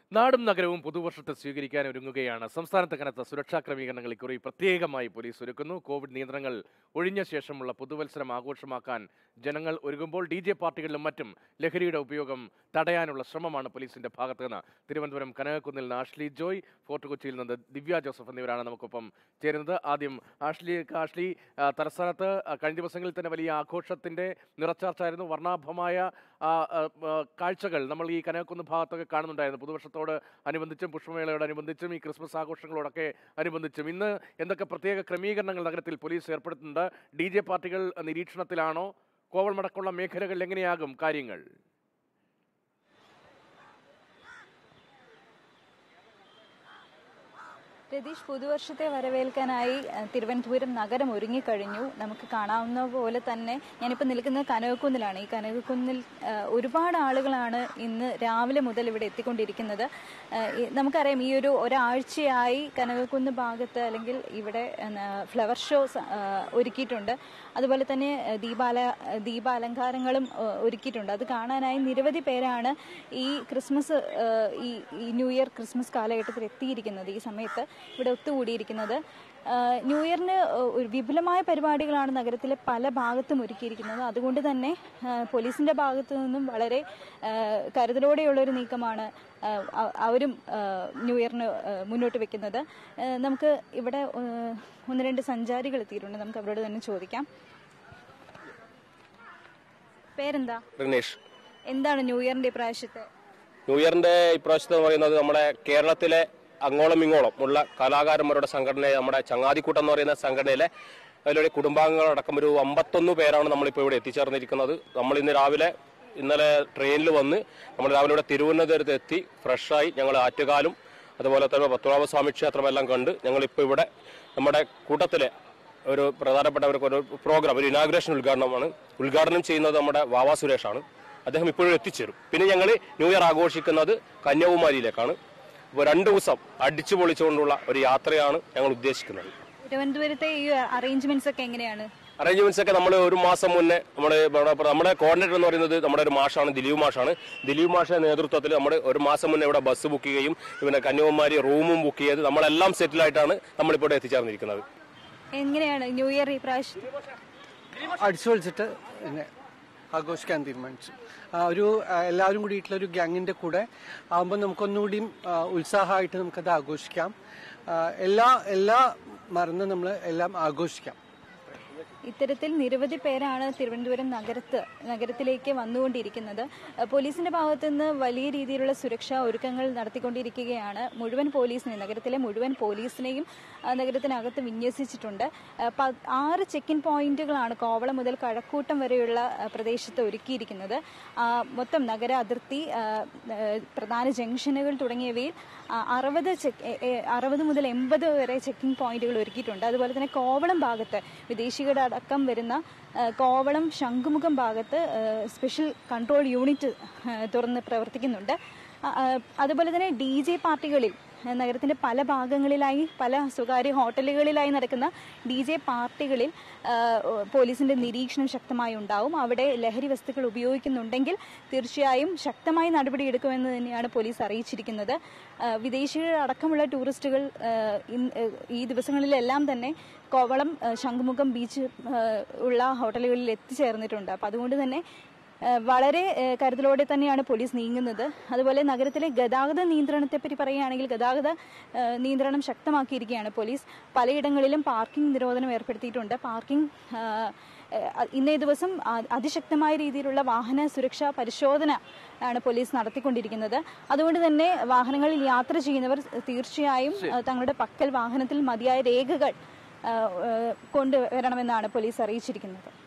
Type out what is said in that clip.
നാടും നഗരവും പുതുവർഷത്തെ സ്വീകരിക്കാൻ ഒരുങ്ങുകയാണ് സംസ്ഥാനത്ത് കനത്ത സുരക്ഷാ ക്രമീകരണങ്ങൾ ഇക്കുറി പ്രത്യേകമായി പോലീസ് ഒരുക്കുന്നു കോവിഡ് നിയന്ത്രണങ്ങൾ ഒഴിഞ്ഞ ശേഷമുള്ള പുതുവത്സരം ആഘോഷമാക്കാൻ ജനങ്ങൾ ഒരുങ്ങുമ്പോൾ ഡി ജെ പാർട്ടികളിലും മറ്റും ലഹരിയുടെ ഉപയോഗം തടയാനുള്ള ശ്രമമാണ് പോലീസിന്റെ ഭാഗത്ത് നിന്ന് തിരുവനന്തപുരം കനകക്കുന്നിൽ നിന്ന് ആഷ്ലി ജോയ് ഫോർട്ട് കൊച്ചിയിൽ നിന്ന് ദിവ്യ ജോസഫ് എന്നിവരാണ് നമുക്കൊപ്പം ചേരുന്നത് ആദ്യം ആഷ്ലി ആഷ്ലി ആ, തലസ്ഥാനത്ത് ആ, കഴിഞ്ഞ ദിവസങ്ങളിൽ തന്നെ വലിയ ആഘോഷത്തിന്റെ നിറച്ചാർച്ചായിരുന്നു വർണ്ണാഭമായ ആ, ആ, ആ, കാഴ്ചകൾ നമ്മൾ ഈ കനകക്കുന്ന് ഭാഗത്തൊക്കെ കാണുന്നുണ്ടായിരുന്നു പുതുവർഷത്തോട് അനുബന്ധിച്ചും പുഷ്പമേളയോടനുബന്ധിച്ചും ഈ ക്രിസ്മസ് ആഘോഷങ്ങളോടൊക്കെ അനുബന്ധിച്ചും ഇന്ന് എന്തൊക്കെ പ്രത്യേക ക്രമീകരണങ്ങൾ നഗരത്തിൽ പോലീസ് ഏർപ്പെടുത്തുന്നുണ്ട് ഡി ജെ പാർട്ടികൾ നിരീക്ഷണത്തിലാണോ കോവൾമടക്കമുള്ള മേഖലകളിൽ എങ്ങനെയാകും കാര്യങ്ങൾ രതീഷ് പുതുവർഷത്തെ വരവേൽക്കാനായി അഹ്, തിരുവനന്തപുരം നഗരം ഒരുങ്ങിക്കഴിഞ്ഞു നമുക്ക് കാണാവുന്ന പോലെ തന്നെ ഞാനിപ്പോൾ നിൽക്കുന്നത് കനകക്കുന്നിലാണ് ഈ കനകക്കുന്നിൽ അഹ്, ഒരുപാട് ആളുകളാണ് ഇന്ന് രാവിലെ മുതൽ ഇവിടെ എത്തിക്കൊണ്ടിരിക്കുന്നത് അഹ്, ഈ- നമുക്കറിയാം ഈ ഒരു ഒരാഴ്ചയായി കനകക്കുന്ന് ഭാഗത്ത് അല്ലെങ്കിൽ ഇവിടെ എന്നാ, ഫ്ലവർ ഷോ സ- അഹ്, ഒരുക്കിയിട്ടുണ്ട് അതുപോലെ തന്നെ അഹ്, ദീപാല ദീപാലങ്കാരങ്ങളും അഹ്, ഒരുക്കിയിട്ടുണ്ട് അത് കാണാനായി നിരവധി പേരാണ് ഈ ക്രിസ്മസ് അഹ്, ഈ ഈ ന്യൂ ഇയർ ക്രിസ്മസ് കാലഘട്ടത്തിൽ എത്തിയിരിക്കുന്നത് ഈ സമയത്ത് ഇവിടെ ഒത്തുകൂടിയിരിക്കുന്നത് ആഹ് ന്യൂ ഇയറിന് ഒരു വിപുലമായ പരിപാടികളാണ് നഗരത്തിലെ പല ഭാഗത്തും ഒരുക്കിയിരിക്കുന്നത് അതുകൊണ്ട് തന്നെ ആഹ് പോലീസിന്റെ ഭാഗത്തു നിന്നും വളരെ ആഹ് കരുതലോടെയുള്ള ഒരു നീക്കമാണ് ആഹ് അ- അവരും ആഹ് ന്യൂ ഇയറിന് ആഹ് മുന്നോട്ട് വെക്കുന്നത് ആഹ് നമുക്ക് ഇവിടെ ആഹ് ഒന്ന് രണ്ട് സഞ്ചാരികൾ എത്തിയിട്ടുണ്ട് നമുക്ക് അവരോട് തന്നെ ചോദിക്കാം പേരെന്താ റിനീഷ് എന്താണ് ന്യൂ ഇയറിന്റെ ഇപ്രാവശ്യത്തെ ന്യൂ ഇയറിന്റെ ഇപ്രാവശ്യത്തെ എന്ന് പറയുന്നത് നമ്മുടെ കേരളത്തിലെ അങ്ങോളം ഇങ്ങോളം ഉള്ള കലാകാരന്മാരുടെ സംഘടന നമ്മുടെ ചങ്ങാതിക്കൂട്ടം എന്ന് പറയുന്ന സംഘടനയിലെ അതിലൂടെ കുടുംബാംഗങ്ങളടക്കം ഒരു അമ്പത്തൊന്ന് പേരാണ് നമ്മളിപ്പോൾ ഇവിടെ എത്തിച്ചേർന്നിരിക്കുന്നത് നമ്മൾ ഇന്ന് രാവിലെ ഇന്നലെ ട്രെയിനിൽ വന്ന് നമ്മൾ രാവിലെ ഇവിടെ തിരുവനന്തപുരത്ത് എത്തി ഫ്രഷായി ഞങ്ങൾ ആറ്റുകാലും അതുപോലെ തന്നെ പത്മനാഭ സ്വാമി ക്ഷേത്രമെല്ലാം കണ്ട് ഞങ്ങളിപ്പോൾ ഇവിടെ നമ്മുടെ കൂട്ടത്തിലെ ഒരു പ്രധാനപ്പെട്ടവർക്ക് ഒരു പ്രോഗ്രാം ഒരു ഇനാഗ്രേഷൻ ഉദ്ഘാടനമാണ് ഉദ്ഘാടനം ചെയ്യുന്നത് നമ്മുടെ വാവാ സുരേഷാണ് അദ്ദേഹം ഇപ്പോഴും എത്തിച്ചേരും പിന്നെ ഞങ്ങൾ ന്യൂ ഇയർ ആഘോഷിക്കുന്നത് കന്യാകുമാരിയിലേക്കാണ് അപ്പോൾ രണ്ട് ദിവസം അടിച്ചു പൊളിച്ചുകൊണ്ടുള്ള ഒരു യാത്രയാണ് ഞങ്ങൾ ഉദ്ദേശിക്കുന്നത് തിരുവനന്തപുരത്തെ ഈ അറേഞ്ച്മെന്റ്സ് ഒക്കെ എങ്ങനെയാണ് അറേഞ്ച്മെന്റ്സ് ഒക്കെ നമ്മൾ ഒരു മാസം മുന്നേ നമ്മൾ നമ്മുടെ കോർഡിനേറ്റർ എന്ന് പറയുന്നത് നമ്മുടെ ഒരു മാഷാണ് ദിലീപ് മാഷാണ് ദിലീപ് മാഷയുടെ നേതൃത്വത്തിൽ നമ്മൾ ഒരു മാസം മുന്നേ ഇവിടെ ബസ് ബുക്ക് ചെയ്യുകയും പിന്നെ കന്യാകുമാരി റൂമും ബുക്ക് ചെയ്ത് നമ്മളെല്ലാം സെറ്റിലായിട്ടാണ് നമ്മളിപ്പോൾ ഇവിടെ എത്തിച്ചേർന്നിരിക്കുന്നത് എങ്ങനെയാണ് ന്യൂ ഇയർ ഈ പ്രാവശ്യം അടിച്ചു പൊളിച്ചിട്ട് പിന്നെ ആഘോഷിക്കാൻ തീരുമാനിച്ചു ആ, ഒരു ആ, എല്ലാവരും കൂടിയിട്ടുള്ള ഒരു ഗ്യാങ്ങിന്റെ കൂടെ ആകുമ്പോൾ നമുക്കൊന്നുകൂടിയും ആ, ഉത്സാഹമായിട്ട് നമുക്കത് ആഘോഷിക്കാം ആ, എല്ലാ എല്ലാ മറന്ന് നമ്മൾ എല്ലാം ആഘോഷിക്കാം ഇത്തരത്തിൽ നിരവധി പേരാണ് തിരുവനന്തപുരം നഗരത്ത് നഗരത്തിലേക്ക് വന്നുകൊണ്ടിരിക്കുന്നത് അഹ് പോലീസിന്റെ ഭാഗത്തു നിന്ന് വലിയ രീതിയിലുള്ള സുരക്ഷാ ഒരുക്കങ്ങൾ നടത്തിക്കൊണ്ടിരിക്കുകയാണ് മുഴുവൻ പോലീസിനെയും നഗരത്തിലെ മുഴുവൻ പോലീസിനെയും അഹ് നഗരത്തിനകത്ത് വിന്യസിച്ചിട്ടുണ്ട് അഹ് പ- ആറ് ചെക്ക് ഇൻ പോയിന്റുകളാണ് കോവളം മുതൽ കഴക്കൂട്ടം വരെയുള്ള അഹ് പ്രദേശത്ത് ഒരുക്കിയിരിക്കുന്നത് ആ, മൊത്തം നഗര അതിർത്തി അഹ് ഏഹ് പ്രധാന ജംഗ്ഷനുകൾ തുടങ്ങിയവയിൽ ആ, അറുപത് ചെക്ക് എ- എ- അറുപത് മുതൽ എൺപത് വരെ ചെക്കിംഗ് പോയിന്റുകൾ ഒരുക്കിയിട്ടുണ്ട് അതുപോലെ തന്നെ കോവളം ഭാഗത്ത് വിദേശികളുടെ അടക്കം വരുന്ന ആ, കോവളം ശംഖുമുഖം ഭാഗത്ത് ആ, സ്പെഷ്യൽ കൺട്രോൾ യൂണിറ്റ് ആ, തുറന്ന് പ്രവർത്തിക്കുന്നുണ്ട് ആ, ആ, അതുപോലെ തന്നെ ഡി ജെ പാർട്ടികളിൽ ആ, നഗരത്തിന്റെ പല ഭാഗങ്ങളിലായി പല സ്വകാര്യ ഹോട്ടലുകളിലായി നടക്കുന്ന ഡി ജെ പാർട്ടികളിൽ ആ, പോലീസിന്റെ നിരീക്ഷണം ശക്തമായി ഉണ്ടാവും അവിടെ ലഹരി വസ്തുക്കൾ ഉപയോഗിക്കുന്നുണ്ടെങ്കിൽ തീർച്ചയായും ശക്തമായി നടപടിയെടുക്കുമെന്ന് തന്നെയാണ് പോലീസ് അറിയിച്ചിരിക്കുന്നത് ആ, വിദേശികൾ അടക്കമുള്ള ടൂറിസ്റ്റുകൾ ആ, ഇൻ- ആ, ഈ ദിവസങ്ങളിലെല്ലാം തന്നെ കോവളം ആ, ശംഖുമുഖം ബീച്ച് ആ, ഉള്ള ഹോട്ടലുകളിൽ എത്തിച്ചേർന്നിട്ടുണ്ട് അപ്പം അതുകൊണ്ട് തന്നെ ആ, വളരെ ആ, കരുതലോടെ തന്നെയാണ് പോലീസ് നീങ്ങുന്നത് അതുപോലെ നഗരത്തിലെ ഗതാഗത നിയന്ത്രണത്തെപ്പറ്റി പറയുകയാണെങ്കിൽ ഗതാഗത ആ, നിയന്ത്രണം ശക്തമാക്കിയിരിക്കുകയാണ് പോലീസ് പലയിടങ്ങളിലും പാർക്കിംഗ് നിരോധനം ഏർപ്പെടുത്തിയിട്ടുണ്ട് പാർക്കിംഗ് ആ, ആ, ഇന്നേ ദിവസം ആ- അതിശക്തമായ രീതിയിലുള്ള വാഹന സുരക്ഷാ പരിശോധന ആണ് പോലീസ് നടത്തിക്കൊണ്ടിരിക്കുന്നത് അതുകൊണ്ട് തന്നെ വാഹനങ്ങളിൽ യാത്ര ചെയ്യുന്നവർ തീർച്ചയായും ആ, തങ്ങളുടെ പക്കൽ വാഹനത്തിൽ മതിയായ രേഖകൾ ആ, ആ, കൊണ്ടുവരണമെന്നാണ് പോലീസ് അറിയിച്ചിരിക്കുന്നത്